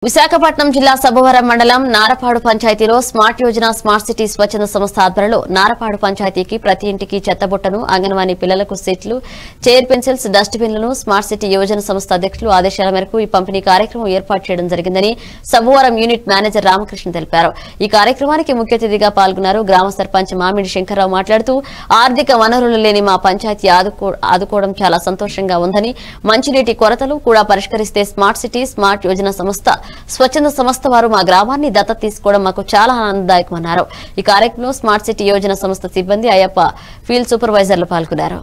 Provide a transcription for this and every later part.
విశాఖపట్నం జిల్లా సభవరం మండలం నారపాడు పంచాయతీలో స్మార్ట్ యోజన స్మార్ట్ సిటీ స్వచ్ఛంద సంస్థ ఆధ్వర్యంలో నారపాడు పంచాయతీకి ప్రతి ఇంటికి చెత్తబుట్టను అంగన్వాడీ పిల్లలకు సెట్లు చైర్ పెన్సిల్స్ డస్ట్ బిన్లను స్మార్ట్ సిటీ యోజన సంస్థ అధ్యక్షులు ఆదేశాల మేరకు ఈ పంపిణీ కార్యక్రమం ఏర్పాటు చేయడం జరిగిందని సభవరం యూనిట్ మేనేజర్ రామకృష్ణ తెలిపారు ఈ కార్యక్రమానికి ముఖ్య అతిథిగా పాల్గొన్నారు గ్రామ సర్పంచ్ మామిడి శంకర్రావు మాట్లాడుతూ ఆర్థిక వనరులు లేని మా పంచాయతీ ఆదుకో- ఆదుకోవడం చాలా సంతోషంగా ఉందని మంచినీటి కొరతలు కూడా పరిష్కరిస్తే స్మార్ట్ సిటీ స్మార్ట్ యోజన సంస్థ స్వచ్ఛంద సంస్థ వారు మా గ్రామాన్ని దత్తత తీసుకోవడం మాకు చాలా ఆనందదాయకమన్నారు ఈ కార్యక్రమంలో స్మార్ట్ సిటీ యోజన సంస్థ సిబ్బంది అయ్యప్ప ఫీల్డ్ సూపర్వైజర్లు పాల్గొన్నారు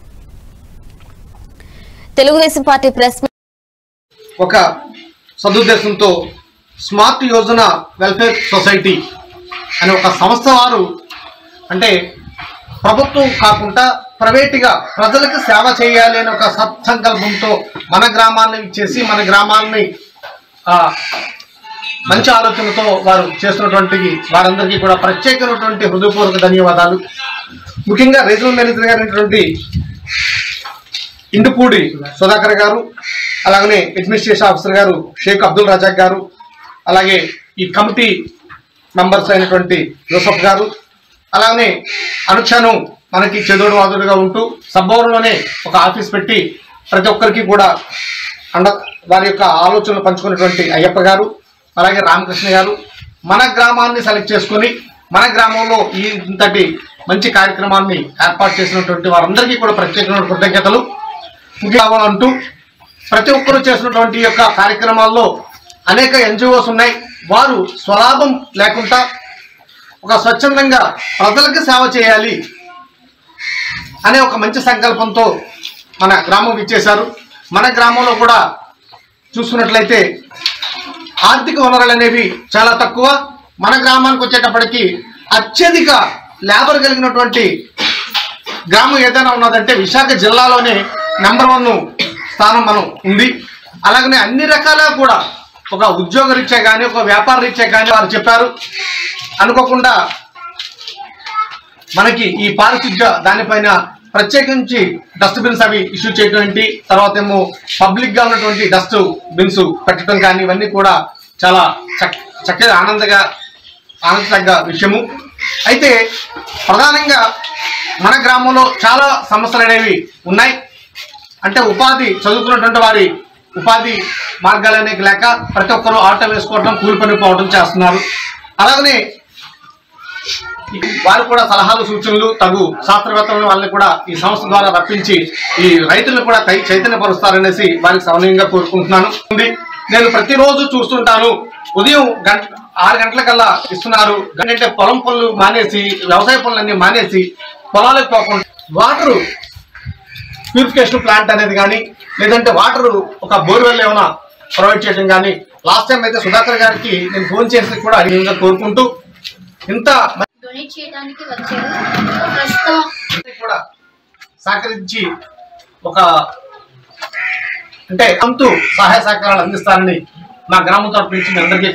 తెలుగుదేశం పార్టీ ప్రెస్ మీట్ ఒక సదుద్దేశంతో స్మార్ట్ యోజన వెల్ఫేర్ సొసైటీ అనే ఒక సంస్థ వారు అంటే ప్రభుత్వం కాకుండా ప్రైవేటుగా ప్రజలకు సేవ చేయాలి అనే ఒక సత్సంకల్పంతో మన గ్రామాన్ని చేసి మన గ్రామాన్ని ఆ, మంచి ఆలోచనతో వారు చేస్తున్నటువంటి వారందరికీ కూడా ప్రత్యేకమైనటువంటి హృదయపూర్వక ధన్యవాదాలు ముఖ్యంగా రీజనల్ మేనేజర్ గారైనటువంటి ఇండుపూడి సుధాకర్ గారు అలాగనే అడ్మినిస్ట్రేషన్ ఆఫీసర్ గారు షేక్ అబ్దుల్ రజాక్ గారు అలాగే ఈ కమిటీ మెంబర్స్ అయినటువంటి యూసఫ్ గారు అలాగనే అనుక్షణం మనకి చెదోడు వాదుడుగా ఉంటూ సబ్బవరంలోనే ఒక ఆఫీస్ పెట్టి ప్రతి ఒక్కరికి కూడా అండ వారి యొక్క ఆలోచనలు పంచుకున్నటువంటి అయ్యప్ప గారు అలాగే రామకృష్ణ గారు మన గ్రామాన్ని సెలెక్ట్ చేసుకొని మన గ్రామంలో ఈ ఇంతటి మంచి కార్యక్రమాన్ని ఏర్పాటు చేసినటువంటి వారందరికీ కూడా ప్రత్యేకమైన కృతజ్ఞతలు కావాలంటూ ప్రతి ఒక్కరూ చేసినటువంటి ఈ యొక్క కార్యక్రమాల్లో అనేక ఎన్జిఓస్ ఉన్నాయి వారు స్వలాభం లేకుండా ఒక స్వచ్ఛందంగా ప్రజలకు సేవ చేయాలి అనే ఒక మంచి సంకల్పంతో మన గ్రామం ఇచ్చేశారు మన గ్రామంలో కూడా చూసుకున్నట్లయితే ఆర్థిక వనరులు అనేవి చాలా తక్కువ మన గ్రామానికి వచ్చేటప్పటికి అత్యధిక లేబర్ కలిగినటువంటి గ్రామం ఏదైనా ఉన్నదంటే విశాఖ జిల్లాలోనే నెంబర్ వన్ స్థానం మనం ఉంది అలాగనే అన్ని రకాల కూడా ఒక ఉద్యోగ రీత్యా కానీ ఒక వ్యాపార రీత్యా కానీ వారు చెప్పారు అనుకోకుండా మనకి ఈ పారిశుద్ధ్య దానిపైన ప్రత్యేకించి డస్ట్ బిన్స్ అవి ఇష్యూ చేయడం ఏంటి తర్వాత ఏమో పబ్లిక్ గా ఉన్నటువంటి డస్ట్ బిన్స్ పెట్టడం కానీ ఇవన్నీ కూడా చాలా చక్ చక్కగా ఆనందగా ఆనందతగ్గ విషయము అయితే ప్రధానంగా మన గ్రామంలో చాలా సమస్యలు అనేవి ఉన్నాయి అంటే ఉపాధి చదువుకున్నటువంటి వారి ఉపాధి మార్గాలు అనేవి లేక ప్రతి ఒక్కరూ ఆటో వేసుకోవడం కూలి పని పోవడం చేస్తున్నారు అలాగనే వారు కూడా సలహాలు సూచనలు తగు శాస్త్రవేత్తలను వాళ్ళని కూడా ఈ సంస్థ ద్వారా రప్పించి ఈ రైతులను కూడా చై- చైతన్యపరుస్తారనేసి వారికి సమన్వయంగా కోరుకుంటున్నాను ఉంది. నేను ప్రతిరోజు చూస్తుంటాను ఉదయం గంట ఆరు గంటలకల్లా ఇస్తున్నారు అంటే పొలం పనులు మానేసి వ్యవసాయ పనులన్నీ మానేసి పొలాలకు పోకుండా వాటరు ప్యూరిఫికేషన్ ప్లాంట్ అనేది కానీ లేదంటే వాటర్ ఒక బోర్వెల్ ఏమైనా ప్రొవైడ్ చేయడం కానీ లాస్ట్ టైం అయితే సుధాకర్ గారికి నేను ఫోన్ చేసి కూడా అడిగిన కోరుకుంటూ ఇంత డొనేట్ చేయడానికి వచ్చారు ప్రస్తుతం అందరికీ కూడా సహకరించి ఒక అంటే అంతు సహాయ సహకారాలు అందిస్తారని మా గ్రామం తరపు నుంచి మీ అందరికీ